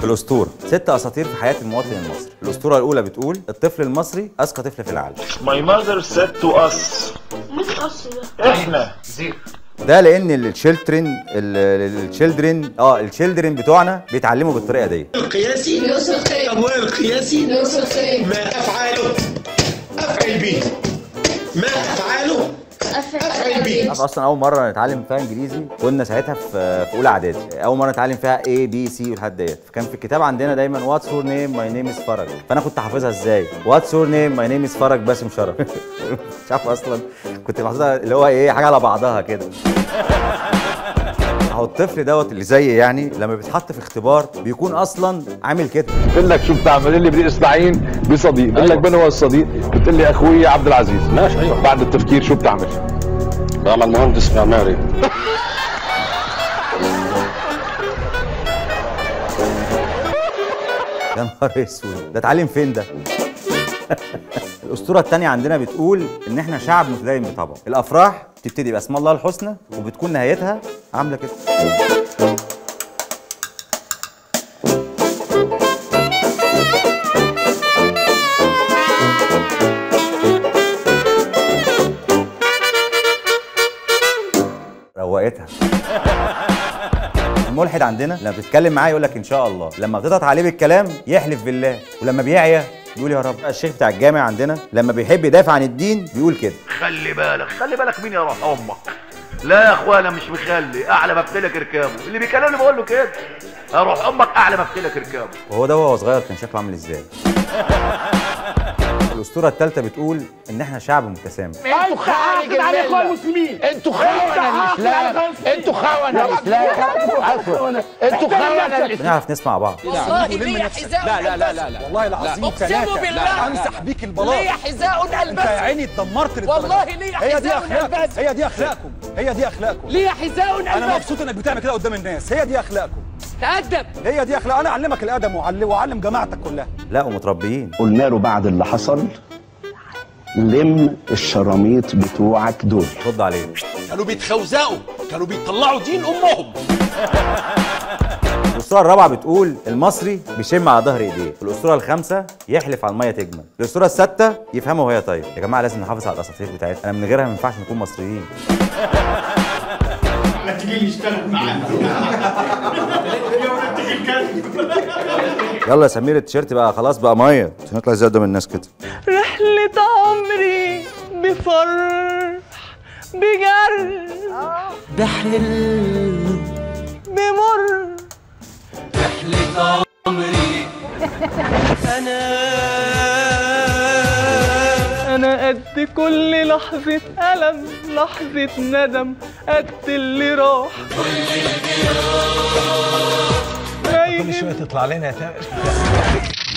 الاسطوره ست اساطير في حياه المواطن المصري الاسطوره الاولى بتقول الطفل المصري اذكى طفل في العالم My mother said to us مين قص ده؟ احنا ده لان التشيلدرن التشيلدرن اه التشيلدرن بتوعنا بيتعلموا بالطريقه دي القياسي يوسف الخير أبواب القياسي يوسف الخير ما أفعاله أفعل به ما أفعاله أفعل به عارف اصلا اول مره نتعلم فيها انجليزي كنا ساعتها في في اولى اعدادي اول مره نتعلم فيها اي بي سي والحاجات ديت فكان في الكتاب عندنا دايما واتس يور نيم ماي نيم از فرج فانا كنت حافظها ازاي واتس يور نيم ماي نيم از فرج باسم شرف مش عارف اصلا كنت محافظها اللي هو ايه حاجه على بعضها كده اهو الطفل دوت اللي زيي يعني لما بيتحط في اختبار بيكون اصلا عامل كده بقول لك شو بتعمل لي بدي استعين بصديق بقول لك من هو الصديق بتقول لي اخوي عبد العزيز ماشي ايوه بعد التفكير شو بتعمل بعمل مهندس معماري يا نهار اسود ده اتعلم فين ده؟ الاسطوره الثانيه عندنا بتقول ان احنا شعب متدين بطبعه الافراح بتبتدي باسم الله الحسنى وبتكون نهايتها عامله كده روقتها الملحد عندنا لما بتتكلم معاه يقول لك ان شاء الله لما بتضغط عليه بالكلام يحلف بالله ولما بيعيا يقول يا رب الشيخ بتاع الجامع عندنا لما بيحب يدافع عن الدين بيقول كده خلي بالك خلي بالك مين يا روح امك لا يا اخوانا مش مخلي اعلى مفتلك اركابه اللي بيكلمني بقول له كده اروح امك اعلى مفتلك اركابه وهو ده وهو صغير كان شكله عامل ازاي الاسطوره الثالثه بتقول ان احنا شعب متسامح انتوا خارج على اخوان المسلمين انتوا خونه الاسلام انتوا خونه الاسلام عفوا انتوا خونه الاسلام بنعرف نسمع بعض والله لي حذاء لا لا لا لا لا والله العظيم اقسم بالله امسح بيك البلاط لي حذاء البس انت يا عيني اتدمرت والله لي حذاء هي دي اخلاقكم هي دي اخلاقكم هي دي اخلاقكم لي حذاء البس انا مبسوط انك بتعمل كده قدام الناس هي دي اخلاقكم تأدب هي دي اخلاق انا اعلمك الادب وأعلم- واعلم جماعتك كلها لا ومتربيين قلنا له بعد اللي حصل لم الشراميط بتوعك دول رد عليه كانوا بيتخوزقوا كانوا بيطلعوا دين امهم الاسطوره الرابعه بتقول المصري بيشم على ظهر ايديه الاسطوره الخامسه يحلف على الميه تجمل الاسطوره السادسه يفهمها وهي طيب يا جماعه لازم نحافظ على الاساطير بتاعتنا انا من غيرها ما ينفعش نكون مصريين ما تيجي نشتغل معانا يلا يا سمير التيشيرت بقى خلاص بقى ميه عشان نطلع ازاي قدام الناس كده رحلة عمري بفرح بجرح بحلم بمر رحلة عمري أنا أنا قد كل لحظة ألم لحظة ندم قد اللي راح كل اللي راح كل شويه تطلع لنا يا تامر